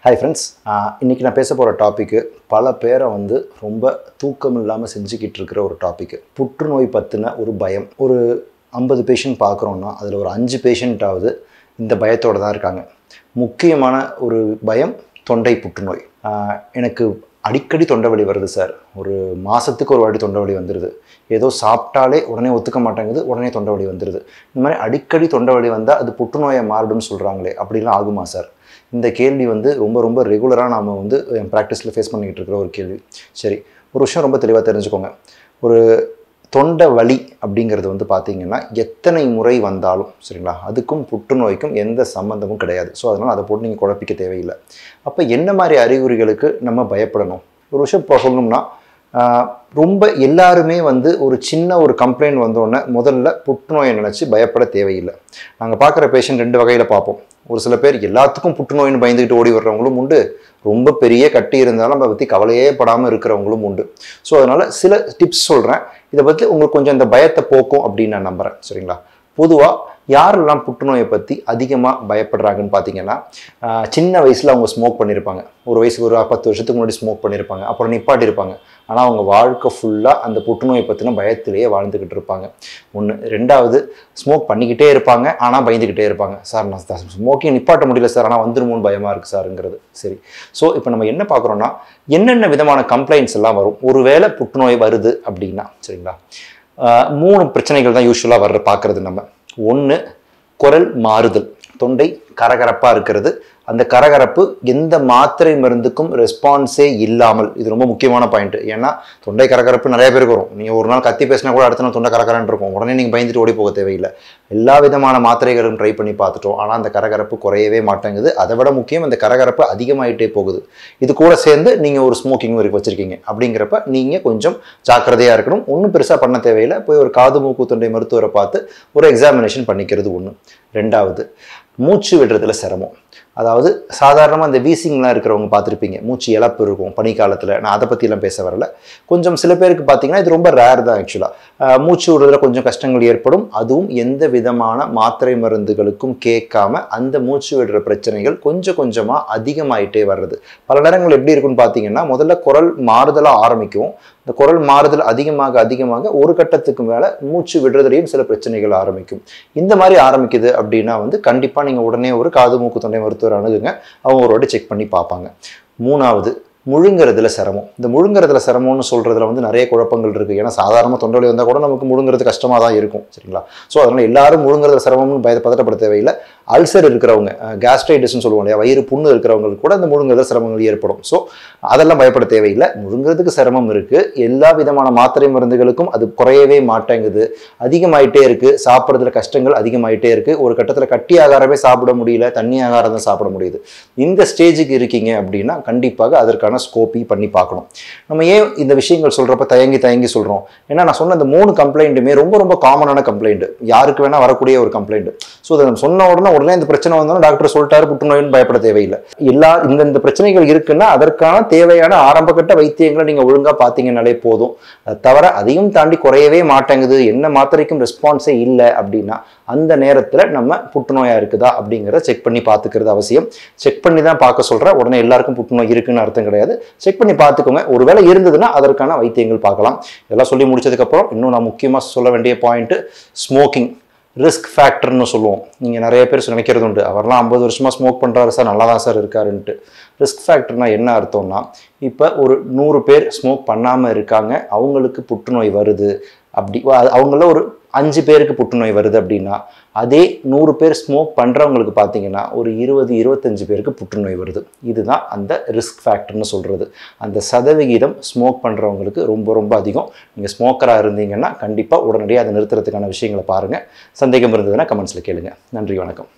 hi friends இன்றைக்கி நான் பேச போகிற டாப்பிக்கு பல பேரை வந்து ரொம்ப தூக்கம் இல்லாமல் செஞ்சுக்கிட்டு இருக்கிற ஒரு டாப்பிக்கு புற்றுநோய் பற்றின ஒரு பயம் ஒரு ஐம்பது பேஷண்ட் பார்க்குறோன்னா அதில் ஒரு அஞ்சு பேஷண்ட்டாவது இந்த பயத்தோடு தான் இருக்காங்க முக்கியமான ஒரு பயம் தொண்டை புற்றுநோய் ஆஹ் எனக்கு அடிக்கடி தொண்டை வலி வருது சார் ஒரு மாதத்துக்கு ஒரு வாட்டி தொண்டை வலி வந்துடுது ஏதோ சாப்பிட்டாலே உடனே ஒத்துக்க மாட்டேங்குது உடனே தொண்டை வலி வந்துடுது இந்த மாதிரி அடிக்கடி தொண்டை வலி வந்தால் அது புற்றுநோயை மாறிடும்னு சொல்கிறாங்களே அப்படிலாம் ஆகுமா சார் இந்த கேள்வி வந்து ரொம்ப ரொம்ப ரெகுலராக நாம் வந்து என் ப்ராக்டிஸில் ஃபேஸ் பண்ணிக்கிட்டு இருக்கிற ஒரு கேள்வி சரி ஒரு விஷயம் ரொம்ப தெளிவாக தெரிஞ்சுக்கோங்க ஒரு தொண்டை வலி அப்படிங்கிறது வந்து பார்த்தீங்கன்னா எத்தனை முறை வந்தாலும் சரிங்களா அதுக்கும் புற்றுநோய்க்கும் எந்த சம்மந்தமும் கிடையாது ஸோ அதனால் அதை போட்டு நீங்கள் குழப்பிக்க தேவையில்லை அப்போ என்ன மாதிரி அறிகுறிகளுக்கு நம்ம பயப்படணும் ஒரு விஷயம் இப்போ சொல்லணும்னா ஆஹ், ரொம்ப எல்லாருமே வந்து ஒரு சின்ன ஒரு கம்ப்ளைண்ட் வந்தோடனே முதல்ல புற்றுநோயை நினச்சி பயப்பட தேவையில்லை நாங்கள் பார்க்குற பேஷண்ட் ரெண்டு வகையில் பார்ப்போம் ஒரு சில பேர் எல்லாத்துக்கும் புற்றுநோயின்னு பயந்துக்கிட்டு ஓடி வர்றவங்களும் உண்டு ரொம்ப பெரிய கட்டி இருந்தாலும் அதை பற்றி கவலையே படாமல் இருக்கிறவங்களும் உண்டு ஸோ அதனால் சில டிப்ஸ் சொல்கிறேன் இதை பற்றி உங்களுக்கு கொஞ்சம் இந்த பயத்தை போக்கும் அப்படின்னு நான் நம்புகிறேன் சரிங்களா பொதுவாக யாரெல்லாம் புற்றுநோயை பற்றி அதிகமாக பயப்படுறாங்கன்னு பார்த்தீங்கன்னா ஆஹ், சின்ன வயசில் அவங்க ஸ்மோக் பண்ணியிருப்பாங்க ஒரு வயசுக்கு ஒரு பத்து வருஷத்துக்கு முன்னாடி ஸ்மோக் பண்ணியிருப்பாங்க அப்புறம் நிப்பாட்டியிருப்பாங்க ஆனால் அவங்க வாழ்க்கை ஃபுல்லாக அந்த புற்றுநோயை பற்றின பயத்திலேயே வாழ்ந்துக்கிட்டு இருப்பாங்க ஒன்று ரெண்டாவது ஸ்மோக் பண்ணிக்கிட்டே இருப்பாங்க ஆனால் பயந்துக்கிட்டே இருப்பாங்க சார் நான் ஸ்மோக்கிங் நிப்பாட்ட முடியல சார் ஆனால் வந்துருமோன்னு பயமாக இருக்குது சாருங்கிறது சரி ஸோ இப்போ நம்ம என்ன பார்க்குறோன்னா என்னென்ன விதமான கம்ப்ளைண்ட்ஸ் எல்லாம் வரும் ஒருவேளை புற்றுநோய் வருது அப்படின்னா சரிங்களா ஆஹ் மூணு பிரச்சனைகள் தான் யூஸ்வலாக வர்ற பார்க்குறது நம்ம ஒன்று குரல் மாறுதல் தொண்டை கரகரப்பாக இருக்கிறது அந்த கரகரப்பு எந்த மாத்திரை மருந்துக்கும் ரெஸ்பான்ஸே இல்லாமல் இது ரொம்ப முக்கியமான பாயிண்ட் ஏன்னா தொண்டை கரகரப்பு நிறைய பேருக்கு வரும் நீங்கள் ஒரு நாள் கத்தி பேசினா கூட அடுத்த நாள் தொண்டை கரகரன்னு இருக்கும் உடனே நீங்கள் பயந்துட்டு ஓடி போக தேவையில்லை எல்லா விதமான மாத்திரைகளும் ட்ரை பண்ணி பார்த்துட்டோம் ஆனால் அந்த கரகரப்பு குறையவே மாட்டேங்குது அதை விட முக்கியம் அந்த கரகரப்பு அதிகமாயிட்டே போகுது இது கூட சேர்ந்து நீங்கள் ஒரு ஸ்மோக்கிங் வரைக்கும் வச்சுருக்கீங்க அப்படிங்கிறப்ப நீங்கள் கொஞ்சம் ஜாக்கிரதையாக இருக்கணும் ஒன்றும் பெருசாக பண்ண தேவையில்லை போய் ஒரு காது மூக்கு தொண்டை மருத்துவரை பார்த்து ஒரு எக்ஸாமினேஷன் பண்ணிக்கிறது ஒன்று ரெண்டாவது மூச்சு விடுறதுல சிரமம் அதாவது சாதாரணமாக இந்த வீசிங்லாம் இருக்கிறவங்க பார்த்துருப்பீங்க மூச்சு இழப்பு இருக்கும் பனிக்காலத்தில் நான் அதை பற்றிலாம் பேச வரல கொஞ்சம் சில பேருக்கு பார்த்தீங்கன்னா இது ரொம்ப ரேர் தான் ஆக்சுவலாக மூச்சு விடுறதுல கொஞ்சம் கஷ்டங்கள் ஏற்படும் அதுவும் எந்த விதமான மாத்திரை மருந்துகளுக்கும் கேட்காம அந்த மூச்சு விடுற பிரச்சனைகள் கொஞ்சம் கொஞ்சமாக அதிகமாயிட்டே வர்றது பல நேரங்கள் எப்படி இருக்குன்னு பார்த்தீங்கன்னா முதல்ல குரல் மாறுதலாக ஆரம்பிக்கும் இந்த குரல் மாறுதல் அதிகமாக அதிகமாக ஒரு கட்டத்துக்கு மேலே மூச்சு விடுறதுலையும் சில பிரச்சனைகள் ஆரம்பிக்கும் இந்த மாதிரி ஆரம்பிக்குது அப்படின்னா வந்து கண்டிப்பாக நீங்கள் உடனே ஒரு காது மூக்கு தொண்டை மருத்துவர் அணுகுங்க அவங்க ஒரு வாட்டி செக் பண்ணி பார்ப்பாங்க மூணாவது முழுங்குறதுல சிரமம் இந்த முழுங்குறதுல சிரமம்னு சொல்கிறதுல வந்து நிறைய குழப்பங்கள் இருக்குது ஏன்னா சாதாரண தொண்டை வந்தால் கூட நமக்கு முழுங்குறது கஷ்டமாக தான் இருக்கும் சரிங்களா ஸோ அதனால் எல்லாரும் முழுங்குறதுல சிரமம்னு பய பதட்டப்பட தேவையில்லை அல்சர் இருக்கிறவங்க கேஸ்ட்ரைட்டிஸ்னு சொல்லுவோம் இல்லையா வயிறு புண்ணு இருக்கிறவங்களுக்கு கூட அந்த முழுங்குறதுல சிரமங்கள் ஏற்படும் ஸோ அதெல்லாம் பயப்பட தேவையில்லை முழுங்குறதுக்கு சிரமம் இருக்குது எல்லா விதமான மாத்திரை மருந்துகளுக்கும் அது குறையவே மாட்டேங்குது அதிகமாயிட்டே இருக்குது சாப்பிட்றதுல கஷ்டங்கள் அதிகமாயிட்டே இருக்குது ஒரு கட்டத்தில் கட்டி ஆகாரமே சாப்பிட முடியல தண்ணி ஆகாரம் தான் சாப்பிட முடியுது இந்த ஸ்டேஜுக்கு இருக்கீங்க அப்படின்னா கண்டிப்பாக அதற்கான ஸ்கோப்பி பண்ணி பார்க்கணும் நம்ம ஏன் இந்த விஷயங்கள் சொல்கிறப்ப தயங்கி தயங்கி சொல்கிறோம் ஏன்னா நான் சொன்ன இந்த மூணு கம்ப்ளைண்ட்டுமே ரொம்ப ரொம்ப காமனான கம்ப்ளைண்ட் யாருக்கு வேணால் வரக்கூடிய ஒரு கம்ப்ளைண்ட் ஸோ அதை நம்ம சொன்ன உடனே உடனே இந்த பிரச்சனை வந்தாலும் டாக்டர் சொல்லிட்டாரு புற்றுநோய்னு பயப்பட தேவையில்லை எல்லா இந்த இந்த பிரச்சனைகள் இருக்குன்னா அதற்கான தேவையான ஆரம்பகட்ட வைத்தியங்களை நீங்கள் ஒழுங்காக பார்த்தீங்கன்னாலே போதும் அது தவிர அதையும் தாண்டி குறையவே மாட்டேங்குது என்ன மாத்திரைக்கும் ரெஸ்பான்ஸே இல்லை அப்படின்னா அந்த நேரத்தில் நம்ம புற்றுநோயாக இருக்குதா அப்படிங்கிறத செக் பண்ணி பார்த்துக்கிறது அவசியம் செக் பண்ணி தான் பார்க்க சொல்கிறேன் உடனே எல்லாருக்கும் புற்றுநோய் இருக்குன்னு அர்த்தம் கிடையாது செக் பண்ணி பார்த்துக்கோங்க ஒருவேளை இருந்ததுன்னா அதற்கான வைத்தியங்கள் பார்க்கலாம் இதெல்லாம் சொல்லி முடிச்சதுக்கப்புறம் இன்னும் நான் முக்கியமாக சொல்ல வேண்டிய பாயிண்ட்டு ஸ்மோக்கிங் ரிஸ்க் ஃபேக்டர்னு சொல்லுவோம் நீங்கள் நிறைய பேர் நினைக்கிறது உண்டு அவர்லாம் ஐம்பது வருஷமாக ஸ்மோக் பண்ணுறாரு சார் நல்லா தான் சார் இருக்காருன்ட்டு ரிஸ்க் ஃபேக்டர்னா என்ன அர்த்தம்னா இப்போ ஒரு நூறு பேர் ஸ்மோக் பண்ணாமல் இருக்காங்க அவங்களுக்கு புற்றுநோய் வருது அப்படி வ- அவங்கள ஒரு அஞ்சு பேருக்கு புற்றுநோய் வருது அப்படின்னா அதே நூறு பேர் ஸ்மோக் பண்ணுறவங்களுக்கு பார்த்தீங்கன்னா ஒரு இருபது இருபத்தஞ்சு பேருக்கு புற்றுநோய் வருது இதுதான் அந்த ரிஸ்க் ஃபேக்டர்னு சொல்கிறது அந்த சதவிகிதம் ஸ்மோக் பண்ணுறவங்களுக்கு ரொம்ப ரொம்ப அதிகம் நீங்கள் ஸ்மோக்கராக இருந்தீங்கன்னா கண்டிப்பாக உடனடியாக அதை நிறுத்துறதுக்கான விஷயங்களை பாருங்கள் சந்தேகம் இருந்ததுன்னா கமெண்ட்ஸில் கேளுங்க நன்றி வணக்கம்